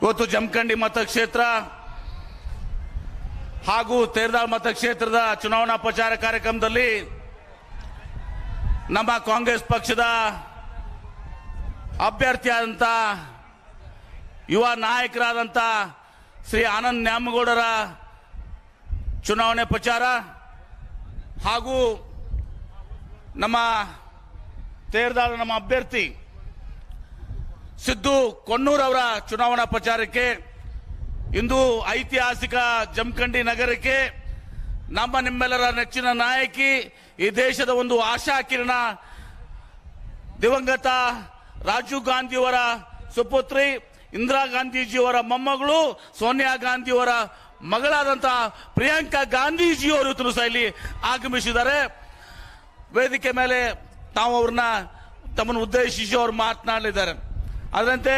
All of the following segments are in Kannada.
ಇವತ್ತು ಜಮಖಂಡಿ ಮತಕ್ಷೇತ್ರ ಹಾಗೂ ತೇರ್ದಾಳ್ ಮತಕ್ಷೇತ್ರದ ಚುನಾವಣಾ ಪ್ರಚಾರ ಕಾರ್ಯಕ್ರಮದಲ್ಲಿ ನಮ್ಮ ಕಾಂಗ್ರೆಸ್ ಪಕ್ಷದ ಅಭ್ಯರ್ಥಿಯಾದಂಥ ಯುವ ನಾಯಕರಾದಂಥ ಶ್ರೀ ಆನಂದ್ ನ್ಯಾಮಗೌಡರ ಚುನಾವಣೆ ಪ್ರಚಾರ ಹಾಗೂ ನಮ್ಮ ತೇರ್ದಾಳ ನಮ್ಮ ಅಭ್ಯರ್ಥಿ ಸಿದ್ದು ಕೊಣ್ಣೂರ್ ಅವರ ಚುನಾವಣಾ ಪ್ರಚಾರಕ್ಕೆ ಇಂದು ಐತಿಹಾಸಿಕ ಜಮಖಂಡಿ ನಗರಕ್ಕೆ ನಮ್ಮ ನಿಮ್ಮೆಲ್ಲರ ನೆಚ್ಚಿನ ನಾಯಕಿ ಈ ದೇಶದ ಒಂದು ಆಶಾ ಕಿರಣ ದಿವಂಗತ ರಾಜೀವ್ ಗಾಂಧಿಯವರ ಸುಪುತ್ರಿ ಇಂದಿರಾ ಗಾಂಧೀಜಿಯವರ ಮೊಮ್ಮಗಳು ಸೋನಿಯಾ ಗಾಂಧಿಯವರ ಮಗಳಾದಂತಹ ಪ್ರಿಯಾಂಕಾ ಗಾಂಧೀಜಿಯವರು ಇವತ್ತು ಸಹ ಇಲ್ಲಿ ಆಗಮಿಸಿದ್ದಾರೆ ವೇದಿಕೆ ಮೇಲೆ ತಾವು ಅವ್ರನ್ನ ತಮ್ಮನ್ನು ಉದ್ದೇಶಿಸಿ ಅವರು ಮಾತನಾಡಲಿದ್ದಾರೆ ಅದರಂತೆ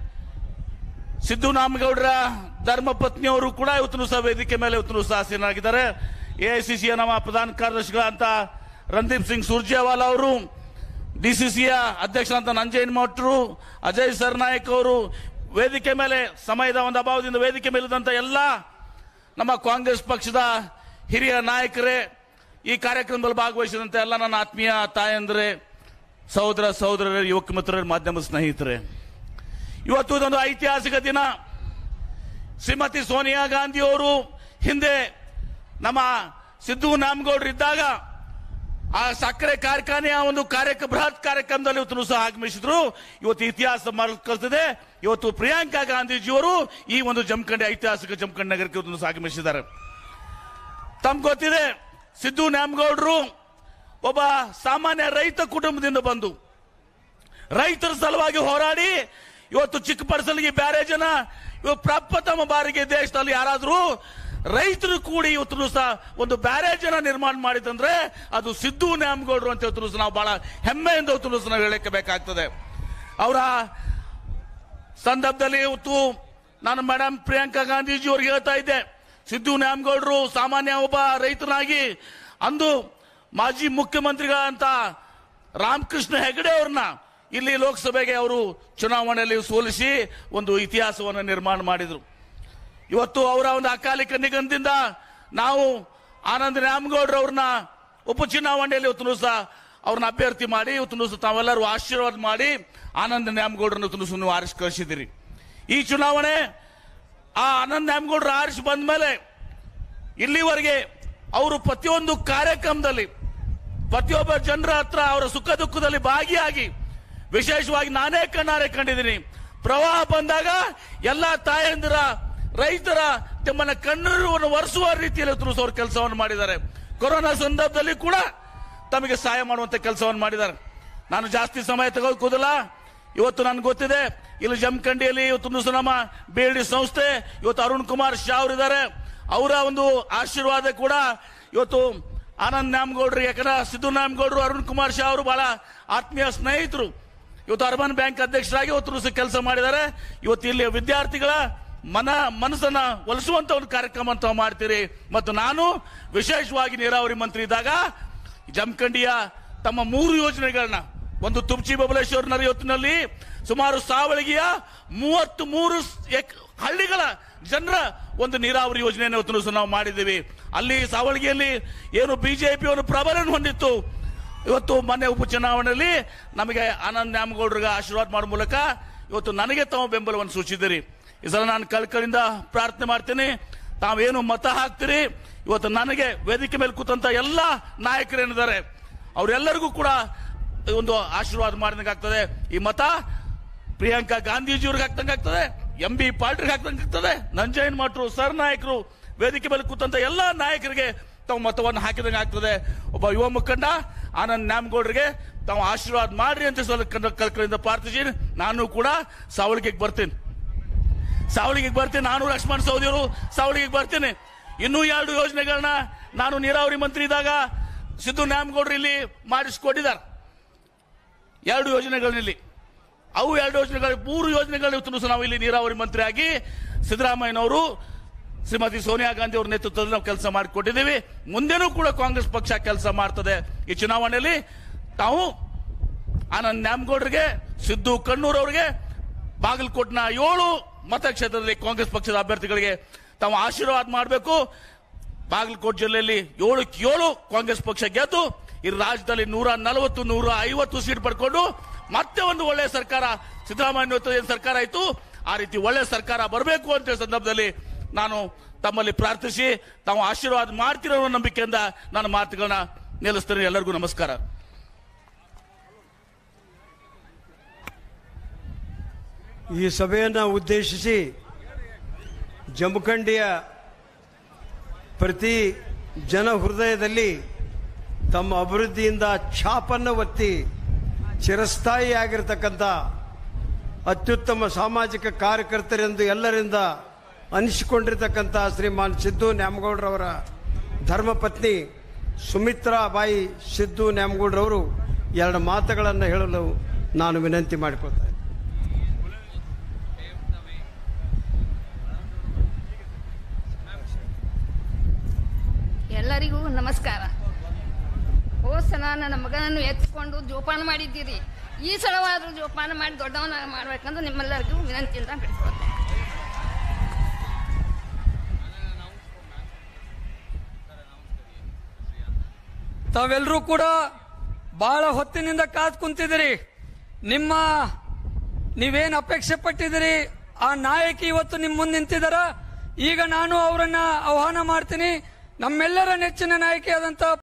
ಸಿದ್ದು ನಾಮಗೌಡರ ಧರ್ಮ ಪತ್ನಿಯವರು ಕೂಡ ಇವತ್ತು ಸಹ ವೇದಿಕೆ ಮೇಲೆ ಇವತ್ತು ಸಹ ಆಸೀನರಾಗಿದ್ದಾರೆ ಎಐಸಿಸಿಯ ನಮ್ಮ ಪ್ರಧಾನ ಕಾರ್ಯದರ್ಶಿಗಳಂತ ರಣದೀಪ್ ಸಿಂಗ್ ಸುರ್ಜೇವಾಲಾ ಅವರು ಡಿಸಿಸಿಯ ಅಧ್ಯಕ್ಷರಂತ ನಂಜಯನ್ ಮಟ್ರು ಅಜಯ್ ಸರ್ನಾಯಕ್ ಅವರು ವೇದಿಕೆ ಮೇಲೆ ಸಮಯದ ಒಂದು ಅಭಾವದಿಂದ ವೇದಿಕೆ ಮೇಲಿದ್ದಂತ ಎಲ್ಲ ನಮ್ಮ ಕಾಂಗ್ರೆಸ್ ಪಕ್ಷದ ಹಿರಿಯ ನಾಯಕರೇ ಈ ಕಾರ್ಯಕ್ರಮದಲ್ಲಿ ಭಾಗವಹಿಸಿದಂತೆ ಎಲ್ಲ ನನ್ನ ಆತ್ಮೀಯ ತಾಯಂದ್ರೆ ಸಹೋದರ ಸಹೋದರರೇ ಯುವಕ ಮಿತ್ರರೇ ಮಾಧ್ಯಮ ಸ್ನೇಹಿತರೆ ಇವತ್ತು ಇದೊಂದು ಐತಿಹಾಸಿಕ ದಿನ ಶ್ರೀಮತಿ ಸೋನಿಯಾ ಗಾಂಧಿ ಅವರು ಹಿಂದೆ ನಮ್ಮ ಸಿದ್ದು ನಾಮಗೌಡರು ಇದ್ದಾಗ ಆ ಸಕ್ಕರೆ ಕಾರ್ಖಾನೆಯ ಒಂದು ಕಾರ್ಯ ಬೃಹತ್ ಕಾರ್ಯಕ್ರಮದಲ್ಲಿ ಇವತ್ತು ಸಹ ಆಗಮಿಸಿದ್ರು ಇವತ್ತು ಇತಿಹಾಸ ಮರುಕಳಿಸಿದೆ ಇವತ್ತು ಪ್ರಿಯಾಂಕಾ ಗಾಂಧೀಜಿಯವರು ಈ ಒಂದು ಜಮಖಂಡಿ ಐತಿಹಾಸಿಕ ಜಮಖಂಡಿ ನಗರಕ್ಕೆ ಇವತ್ತು ಸಹ ಆಗಮಿಸಿದ್ದಾರೆ ತಮ್ಗೆ ಗೊತ್ತಿದೆ ಸಿದ್ದು ನ್ಯಾಮಗೌಡರು ಒಬ್ಬ ಸಾಮಾನ್ಯ ರೈತ ಕುಟುಂಬದಿಂದ ಬಂದು ರೈತರ ಸಲುವಾಗಿ ಹೋರಾಡಿ ಇವತ್ತು ಚಿಕ್ಕಪಡಿಸಲಿಗೆ ಬ್ಯಾರೇಜನ ಇವತ್ತು ಪ್ರಪ್ರಥಮ ಬಾರಿಗೆ ದೇಶದಲ್ಲಿ ಯಾರಾದರೂ ರೈತರು ಕೂಡಿ ಇವತ್ತು ಸಹ ಒಂದು ಬ್ಯಾರೇಜ್ ಅನ್ನ ನಿರ್ಮಾಣ ಮಾಡಿದಂದ್ರೆ ಅದು ಸಿದ್ದು ನ್ಯಾಮಗೌಡರು ಅಂತ ಇವತ್ತು ಸಹ ನಾವು ಬಹಳ ಹೆಮ್ಮೆಯಿಂದ ಇವತ್ತು ಸಹ ನಾವು ಹೇಳಕ್ಕೆ ಬೇಕಾಗ್ತದೆ ಅವರ ಸಂದರ್ಭದಲ್ಲಿ ಇವತ್ತು ನಾನು ಮೇಡಮ್ ಪ್ರಿಯಾಂಕಾ ಗಾಂಧೀಜಿ ಅವ್ರಿಗೆ ಹೇಳ್ತಾ ಇದ್ದೆ ಸಿದ್ದು ನ್ಯಾಮಗೌಡರು ಸಾಮಾನ್ಯ ಒಬ್ಬ ರೈತನಾಗಿ ಅಂದು ಮಾಜಿ ಮುಖ್ಯಮಂತ್ರಿಗಳಂತ ರಾಮಕೃಷ್ಣ ಹೆಗಡೆ ಅವ್ರನ್ನ ಇಲ್ಲಿ ಲೋಕಸಭೆಗೆ ಅವರು ಚುನಾವಣೆಯಲ್ಲಿ ಸೋಲಿಸಿ ಒಂದು ಇತಿಹಾಸವನ್ನು ನಿರ್ಮಾಣ ಮಾಡಿದ್ರು ಇವತ್ತು ಅವರ ಒಂದು ಅಕಾಲಿಕ ನಿಗಮದಿಂದ ನಾವು ಆನಂದ್ ನ್ಯಾಮಗೌಡ್ರವ್ರನ್ನ ಉಪಚುನಾವಣೆಯಲ್ಲಿ ಇವತ್ತು ಸಹ ಅವ್ರನ್ನ ಅಭ್ಯರ್ಥಿ ಮಾಡಿ ಇವತ್ತು ಸಹ ತಾವೆಲ್ಲರೂ ಆಶೀರ್ವಾದ ಮಾಡಿ ಆನಂದ್ ನ್ಯಾಮಗೌಡ್ರನ್ನ ಇವತ್ತು ಸಹ ನೀವು ಆರಿಸಿ ಕಳಿಸಿದಿರಿ ಈ ಚುನಾವಣೆ ಆ ಆನಂದ್ ನ್ಯಾಮಗೌಡ್ರು ಆರಿಸಿ ಬಂದ ಮೇಲೆ ಇಲ್ಲಿವರೆಗೆ ಅವರು ಪ್ರತಿಯೊಂದು ಕಾರ್ಯಕ್ರಮದಲ್ಲಿ ಪ್ರತಿಯೊಬ್ಬ ಜನರ ಹತ್ರ ಅವರ ಸುಖ ದುಃಖದಲ್ಲಿ ಭಾಗಿಯಾಗಿ ವಿಶೇಷವಾಗಿ ನಾನೇ ಕಣ್ಣಾರೆ ಕಂಡಿದ್ದೀನಿ ಪ್ರವಾಹ ಬಂದಾಗ ಎಲ್ಲ ತಾಯಂದಿರ ರೈತರ ತಮ್ಮನ್ನ ಕಣ್ಣೀರನ್ನು ಒರೆಸುವ ರೀತಿಯಲ್ಲಿ ಇವತ್ತು ಅವರು ಕೆಲಸವನ್ನು ಮಾಡಿದ್ದಾರೆ ಕೊರೋನಾ ಸಂದರ್ಭದಲ್ಲಿ ಕೂಡ ತಮಗೆ ಸಹಾಯ ಮಾಡುವಂತ ಕೆಲಸವನ್ನು ಮಾಡಿದ್ದಾರೆ ನಾನು ಜಾಸ್ತಿ ಸಮಯ ತಗೋಕೋದಿಲ್ಲ ಇವತ್ತು ನನ್ಗೆ ಗೊತ್ತಿದೆ ಇಲ್ಲಿ ಜಮಖಂಡಿಯಲ್ಲಿ ಇವತ್ತು ಸಹ ನಮ್ಮ ಬೇಡಿ ಸಂಸ್ಥೆ ಇವತ್ತು ಅರುಣ್ ಕುಮಾರ್ ಶಾ ಅವರಿದ್ದಾರೆ ಅವರ ಒಂದು ಆಶೀರ್ವಾದ ಕೂಡ ಇವತ್ತು ಆನಂದ್ ನ್ಯಾಮಗೌಡ್ರು ಯಾಕಂದ್ರೆ ಸಿದ್ದು ನ್ಯಾಮಗೌಡರು ಅರುಣ್ ಕುಮಾರ್ ಶಾ ಅವರು ಬಹಳ ಆತ್ಮೀಯ ಸ್ನೇಹಿತರು ಇವತ್ತು ಅರ್ಬನ್ ಬ್ಯಾಂಕ್ ಅಧ್ಯಕ್ಷರಾಗಿ ಇವತ್ತು ಸಹ ಕೆಲಸ ಮಾಡಿದ್ದಾರೆ ಇವತ್ತು ಇಲ್ಲಿ ವಿದ್ಯಾರ್ಥಿಗಳ ಮನ ಮನಸ್ಸನ್ನ ಒಲಿಸುವಂತ ಒಂದು ಕಾರ್ಯಕ್ರಮ ತಾವು ಮಾಡ್ತೀರಿ ಮತ್ತು ನಾನು ವಿಶೇಷವಾಗಿ ನೀರಾವರಿ ಮಂತ್ರಿ ಇದ್ದಾಗ ಜಮಖಂಡಿಯ ತಮ್ಮ ಮೂರು ಯೋಜನೆಗಳನ್ನ ಒಂದು ತುಪ್ಚಿ ಬಬಲೇಶ್ವರ ನರಿಯೊತ್ತಿನಲ್ಲಿ ಸುಮಾರು ಸಾವಳಗಿಯ ಮೂವತ್ತು ಮೂರು ಎಕ್- ಹಳ್ಳಿಗಳ ಜನರ ಒಂದು ನೀರಾವರಿ ಯೋಜನೆಯನ್ನು ಇವತ್ತು ಸಹ ನಾವು ಮಾಡಿದ್ದೀವಿ ಅಲ್ಲಿ ಸಾವಳಗಿಯಲ್ಲಿ ಏನು ಬಿಜೆಪಿ ಒಂದು ಪ್ರಬಲನ ಹೊಂದಿತ್ತು ಇವತ್ತು ಮೊನ್ನೆ ಉಪಚುನಾವಣೆಯಲ್ಲಿ ನಮಗೆ ಆನಂದ್ ನ್ಯಾಮಗೌಡರಿಗೆ ಆಶೀರ್ವಾದ ಮಾಡೋ ಮೂಲಕ ಇವತ್ತು ನನಗೆ ತಾವು ಬೆಂಬಲವನ್ನು ಸೂಚಿಸಿದಿರಿ ಈ ಸಲ ನಾನು ಕಳ್ಕಳಿಂದ ಪ್ರಾರ್ಥನೆ ಮಾಡ್ತೀನಿ ತಾವೇನು ಮತ ಹಾಕ್ತೀರಿ ಇವತ್ತು ನನಗೆ ವೇದಿಕೆ ಮೇಲೆ ಕೂತಂತ ಎಲ್ಲ ನಾಯಕರೇನಿದ್ದಾರೆ ಅವರೆಲ್ಲರಿಗೂ ಕೂಡ ಒಂದು ಆಶೀರ್ವಾದ ಮಾಡಿದಂಗೆ ಆಗ್ತದೆ ಈ ಮತ ಪ್ರಿಯಾಂಕಾ ಗಾಂಧೀಜಿಯವ್ರಿಗೆ ಹಾಕ್ದಂಗೆ ಆಗ್ತದೆ ಎಂ ಬಿ ಪಾಲ್ಟ್ರಿಗೆ ಹಾಕ್ದಂಗೆ ಆಗ್ತದೆ ನಂಜಯನ್ ಮಠರು ಸರ್ ನಾಯಕರು ವೇದಿಕೆ ಮೇಲೆ ಕೂತಂತ ಎಲ್ಲ ನಾಯಕರಿಗೆ ತಾವು ಮತವನ್ನು ಹಾಕಿದಂಗೆ ಆಗ್ತದೆ ಒಬ್ಬ ಯುವ ಮುಖಂಡ ಆನಂದ್ ನ್ಯಾಮಗೌಡರಿಗೆ ತಾವು ಆಶೀರ್ವಾದ ಮಾಡ್ರಿ ಅಂತ ಸಲ ಕಲ್ಕರಿಂದ ಪ್ರಾರ್ಥಿಸಿ ನಾನು ಕೂಡ ಸಾವಳಿಗೆಗೆ ಬರ್ತೀನಿ ಸಾವಳಿಗೆಗೆ ಬರ್ತೀನಿ ನಾನು ಲಕ್ಷ್ಮಣ್ ಸೌದಿಯವರು ಸಾವಳಿಗೆಗೆ ಬರ್ತೀನಿ ಇನ್ನೂ ಎರಡು ಯೋಜನೆಗಳನ್ನ ನಾನು ನೀರಾವರಿ ಮಂತ್ರಿ ಇದ್ದಾಗ ಸಿದ್ದು ನ್ಯಾಮಗೌಡರು ಇಲ್ಲಿ ಮಾಡಿಸ್ಕೊಟ್ಟಿದ್ದಾರೆ ಎರಡು ಯೋಜನೆಗಳನ್ನಿಲ್ಲಿ ಅವು ಎರಡು ಯೋಜನೆಗಳು ಮೂರು ಯೋಜನೆಗಳು ಇವತ್ತು ಸಹ ನಾವು ಇಲ್ಲಿ ನೀರಾವರಿ ಮಂತ್ರಿ ಆಗಿ ಸಿದ್ದರಾಮಯ್ಯನವರು ಶ್ರೀಮತಿ ಸೋನಿಯಾ ಗಾಂಧಿ ಅವರ ನೇತೃತ್ವದಲ್ಲಿ ನಾವು ಕೆಲಸ ಮಾಡಿಕೊಟ್ಟಿದ್ದೀವಿ ಮುಂದೆನೂ ಕೂಡ ಕಾಂಗ್ರೆಸ್ ಪಕ್ಷ ಕೆಲಸ ಮಾಡ್ತದೆ ಈ ಚುನಾವಣೆಯಲ್ಲಿ ತಾವು ಆನಂದ್ ನ್ಯಾಮಗೌಡರಿಗೆ ಸಿದ್ದು ಕಣ್ಣೂರ್ ಅವರಿಗೆ ಬಾಗಲಕೋಟ್ನ ಏಳು ಮತಕ್ಷೇತ್ರದಲ್ಲಿ ಕಾಂಗ್ರೆಸ್ ಪಕ್ಷದ ಅಭ್ಯರ್ಥಿಗಳಿಗೆ ತಾವು ಆಶೀರ್ವಾದ ಮಾಡಬೇಕು ಬಾಗಲಕೋಟೆ ಜಿಲ್ಲೆಯಲ್ಲಿ ಏಳಕ್ಕೆ ಏಳು ಕಾಂಗ್ರೆಸ್ ಪಕ್ಷ ಗೆದ್ದು ಈ ರಾಜ್ಯದಲ್ಲಿ ನೂರ ನಲವತ್ತು ನೂರ ಐವತ್ತು ಸೀಟ್ ಪಡ್ಕೊಂಡು ಮತ್ತೆ ಒಂದು ಒಳ್ಳೆಯ ಸರ್ಕಾರ ಸಿದ್ದರಾಮಯ್ಯ ನೇತೃತ್ವದ ಏನ್ ಸರ್ಕಾರ ಆಯಿತು ಆ ರೀತಿ ಒಳ್ಳೆಯ ಸರ್ಕಾರ ಬರಬೇಕು ಅಂತ ಹೇಳೋ ಸಂದರ್ಭದಲ್ಲಿ ನಾನು ತಮ್ಮಲ್ಲಿ ಪ್ರಾರ್ಥಿಸಿ ತಾವು ಆಶೀರ್ವಾದ ಮಾಡ್ತಿರೋ ಅನ್ನೋ ನಂಬಿಕೆಯಿಂದ ನನ್ನ ಮಾತುಗಳನ್ನ ನಿಲ್ಲಿಸ್ತೇನೆ ಎಲ್ಲರಿಗೂ ನಮಸ್ಕಾರ ಈ ಸಭೆಯನ್ನು ಉದ್ದೇಶಿಸಿ ಜಮಖಂಡಿಯ ಪ್ರತಿ ಜನ ಹೃದಯದಲ್ಲಿ ತಮ್ಮ ಅಭಿವೃದ್ಧಿಯಿಂದ ಛಾಪನ್ನು ಒತ್ತಿ ಚಿರಸ್ಥಾಯಿಯಾಗಿರ್ತಕ್ಕಂಥ ಅತ್ಯುತ್ತಮ ಸಾಮಾಜಿಕ ಕಾರ್ಯಕರ್ತರೆಂದು ಎಲ್ಲರಿಂದ ಅನಿಸಿಕೊಂಡಿರ್ತಕ್ಕಂಥ ಶ್ರೀಮಾನ್ ಸಿದ್ದು ನ್ಯಾಮಗೌಡರವರ ಧರ್ಮಪತ್ನಿ ಸುಮಿತ್ರಾ ಬಾಯಿ ಸಿದ್ದು ನ್ಯಾಮಗೌಡರವರು ಎರಡು ಮಾತುಗಳನ್ನು ಹೇಳಲು ನಾನು ವಿನಂತಿ ಮಾಡಿಕೊಳ್ತೇನೆ ಎಲ್ಲರಿಗೂ ನಮಸ್ಕಾರ ಹೋದ ಸಲ ನನ್ನ ಮಗನನ್ನು ಎತ್ತಿಕೊಂಡು ಜೋಪಾನ ಮಾಡಿದ್ದೀರಿ ಈ ಸಲವಾದರೂ ಜೋಪಾನ ಮಾಡಿ ದೊಡ್ಡವನ ಮಾಡ್ಬೇಕಂತ ನಿಮ್ಮೆಲ್ಲರಿಗೂ ವಿನಂತಿಯಿಂದ ಬೆಳೆಸ್ಕೊಳ್ತೇನೆ ತಾವೆಲ್ಲರೂ ಕೂಡ ಬಹಳ ಹೊತ್ತಿನಿಂದ ಕಾದ್ ಕುಂತಿದ್ದೀರಿ ನಿಮ್ಮ ನೀವೇನ್ ಅಪೇಕ್ಷೆ ಪಟ್ಟಿದ್ದೀರಿ ಆ ನಾಯಕಿ ಇವತ್ತು ನಿಮ್ ಮುಂದೆ ನಿಂತಿದಾರ ಈಗ ನಾನು ಅವರನ್ನ ಆಹ್ವಾನ ಮಾಡ್ತೀನಿ ನಮ್ಮೆಲ್ಲರ ನೆಚ್ಚಿನ ನಾಯಕಿಯಾದಂತ